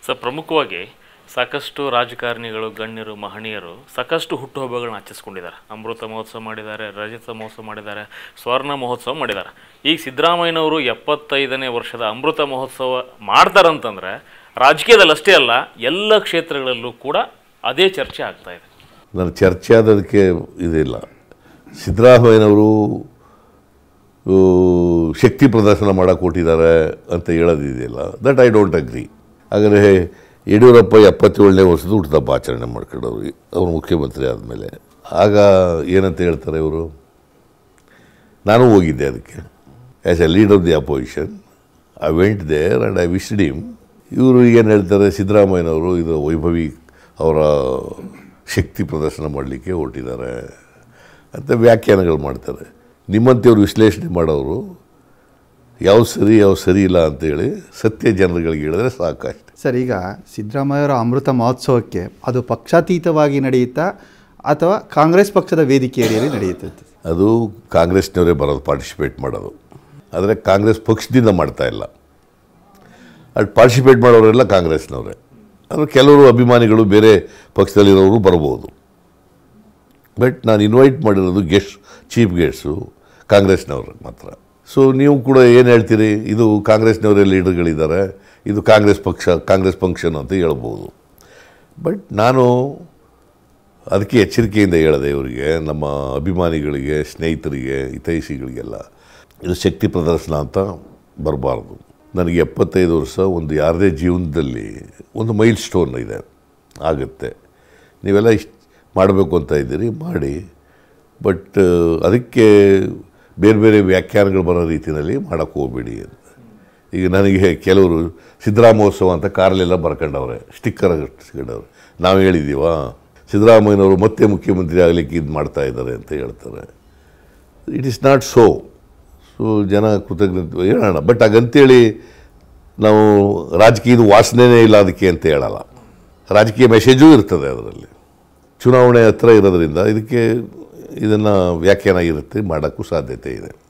so ಪ್ರಮುಖವಾಗಿ ಸಾಕಷ್ಟು ರಾಜಕಾರಣಿಗಳು ಗಣ್ಯರು ಮಹನೀಯರು ಸಾಕಷ್ಟು ಹುಟ್ಟುಹಬ್ಬಗಳನ್ನ ಆಚರಿಸ್ಕೊಂಡಿದ್ದಾರೆ ಅಮೃತ ಮಹೋತ್ಸವ ಮಾಡಿದ್ದಾರೆ ರಜತ ಮಹೋತ್ಸವ ಮಾಡಿದ್ದಾರೆ ಸ್ವರ್ಣ ಮಹೋತ್ಸವ ಮಾಡಿದ್ದಾರೆ ಈಗ ಸಿದ್ದರಾಮಯ್ಯನವರು ಎಪ್ಪತ್ತೈದನೇ ವರ್ಷದ ಅಮೃತ ಮಹೋತ್ಸವ ಮಾಡ್ತಾರಂತಂದ್ರೆ ರಾಜಕೀಯದಲ್ಲಿ ಅಷ್ಟೇ ಅಲ್ಲ ಎಲ್ಲ ಕ್ಷೇತ್ರಗಳಲ್ಲೂ ಕೂಡ ಅದೇ ಚರ್ಚೆ ಆಗ್ತಾ ಇದೆ ನನ್ನ ಚರ್ಚೆ ಆದದಕ್ಕೆ ಇದಿಲ್ಲ ಸಿದ್ದರಾಮಯ್ಯನವರು ಆ, ಶಕ್ತಿ ಪ್ರದರ್ಶನ ಮಾಡಕ್ಕೆ ಕೊಟ್ಟಿದ್ದಾರೆ ಅಂತ ಹೇಳೋದಿದೆಯಲ್ಲ ದಟ್ ಐ ಡೋಂಟ್ ಅಗ್ರಿ ಹಾಗಾದರೆ ಯಡಿಯೂರಪ್ಪ ಎಪ್ಪತ್ತೇಳನೇ ವರ್ಷದ ಹುಟ್ಟುಹಬ್ಬ ಆಚರಣೆ ಮಾಡ್ಕೊಂಡವ್ರು ಅವರು ಮುಖ್ಯಮಂತ್ರಿ ಆದಮೇಲೆ ಆಗ ಏನಂತ ಹೇಳ್ತಾರೆ ಇವರು ನಾನು ಹೋಗಿದ್ದೆ ಅದಕ್ಕೆ as a lead of the opposition I went there and I wished him ಇವರು ಏನು ಹೇಳ್ತಾರೆ ಸಿದ್ದರಾಮಯ್ಯನವರು ಇದು ವೈಭವಿ ಅವರ ಶಕ್ತಿ ಪ್ರದರ್ಶನ ಮಾಡಲಿಕ್ಕೆ ಹೊರಟಿದ್ದಾರೆ ಅಂತ ವ್ಯಾಖ್ಯಾನಗಳು ಮಾಡ್ತಾರೆ ನಿಮ್ಮಂತೆಯವರು ವಿಶ್ಲೇಷಣೆ ಮಾಡೋರು ಯಾವ ಸರಿ ಯಾವ ಸರಿ ಇಲ್ಲ ಅಂತೇಳಿ ಸತ್ಯ ಜನರುಗಳಿಗೆ ಹೇಳಿದ್ರೆ ಸಾಕಷ್ಟೆ ಸರ್ ಈಗ ಸಿದ್ದರಾಮಯ್ಯವರ ಅಮೃತ ಮಹೋತ್ಸವಕ್ಕೆ ಅದು ಪಕ್ಷಾತೀತವಾಗಿ ನಡೆಯುತ್ತಾ ಅಥವಾ ಕಾಂಗ್ರೆಸ್ ಪಕ್ಷದ ವೇದಿಕೆಯಲ್ಲಿ ನಡೆಯುತ್ತೆ ಅದು ಕಾಂಗ್ರೆಸ್ನವರೇ ಬರೋದು ಪಾರ್ಟಿಸಿಪೇಟ್ ಮಾಡೋದು ಆದರೆ ಕಾಂಗ್ರೆಸ್ ಪಕ್ಷದಿಂದ ಮಾಡ್ತಾ ಇಲ್ಲ ಅದು ಪಾರ್ಟಿಸಿಪೇಟ್ ಮಾಡೋರೆಲ್ಲ ಕಾಂಗ್ರೆಸ್ನವರೇ ಆದರೆ ಕೆಲವರು ಅಭಿಮಾನಿಗಳು ಬೇರೆ ಪಕ್ಷದಲ್ಲಿರೋರು ಬರ್ಬೋದು ಬಟ್ ನಾನು ಇನ್ವೈಟ್ ಮಾಡಿರೋದು ಗೆಸ್ಟ್ ಚೀಫ್ ಗೆಸ್ಟು ಕಾಂಗ್ರೆಸ್ನವ್ರು ಮಾತ್ರ ಸೊ ನೀವು ಕೂಡ ಏನು ಹೇಳ್ತೀರಿ ಇದು ಕಾಂಗ್ರೆಸ್ನವರೇ ಲೀಡರ್ಗಳಿದ್ದಾರೆ ಇದು ಕಾಂಗ್ರೆಸ್ ಪಕ್ಷ ಕಾಂಗ್ರೆಸ್ ಫಂಕ್ಷನ್ ಅಂತ ಹೇಳ್ಬೋದು ಬಟ್ ನಾನು ಅದಕ್ಕೆ ಎಚ್ಚರಿಕೆಯಿಂದ ಹೇಳಿದೆ ಇವರಿಗೆ ನಮ್ಮ ಅಭಿಮಾನಿಗಳಿಗೆ ಸ್ನೇಹಿತರಿಗೆ ಹಿತೈಷಿಗಳಿಗೆಲ್ಲ ಇದು ಶಕ್ತಿ ಪ್ರದರ್ಶನ ಅಂತ ಬರಬಾರ್ದು ನನಗೆ ಎಪ್ಪತ್ತೈದು ವರ್ಷ ಒಂದು ಯಾರದೇ ಜೀವನದಲ್ಲಿ ಒಂದು ಮೈಲ್ ಸ್ಟೋನ್ ಇದೆ ಆಗುತ್ತೆ ನೀವೆಲ್ಲ ಇಷ್ಟು ಮಾಡಬೇಕು ಅಂತ ಇದ್ದೀರಿ ಮಾಡಿ ಬಟ್ ಅದಕ್ಕೆ ಬೇರೆ ಬೇರೆ ವ್ಯಾಖ್ಯಾನಗಳು ಬರೋ ರೀತಿಯಲ್ಲಿ ಮಾಡೋಕ್ಕೆ ಹೋಗಬೇಡಿ ಅಂತ ಈಗ ನನಗೆ ಕೆಲವರು ಸಿದ್ದರಾಮೋತ್ಸವ ಅಂತ ಕಾರಲ್ಲೆಲ್ಲ ಬರ್ಕೊಂಡವ್ರೆ ಸ್ಟಿಕ್ಕರ್ ಹಚ್ಕೊಂಡವ್ರೆ ನಾವು ಹೇಳಿದ್ದೀವಾ ಸಿದ್ದರಾಮಯ್ಯನವರು ಮತ್ತೆ ಮುಖ್ಯಮಂತ್ರಿ ಆಗಲಿಕ್ಕೆ ಇದು ಮಾಡ್ತಾ ಇದ್ದಾರೆ ಅಂತ ಹೇಳ್ತಾರೆ it is not so so ಜನ ಕೃತಜ್ಞತೆ ಹೇಳೋಣ ಬಟ್ ಹಾಗಂತೇಳಿ ನಾವು ರಾಜಕೀಯದ ವಾಸನೆನೇ ಇಲ್ಲ ಅದಕ್ಕೆ ಅಂತ ಹೇಳಲ್ಲ ರಾಜಕೀಯ ಮೆಸೇಜೂ ಇರ್ತದೆ ಅದರಲ್ಲಿ ಚುನಾವಣೆ ಹತ್ರ ಇರೋದ್ರಿಂದ ಇದಕ್ಕೆ ಇದನ್ನು ವ್ಯಾಖ್ಯಾನ ಇರುತ್ತೆ ಮಾಡೋಕ್ಕೂ ಸಾಧ್ಯತೆ ಇದೆ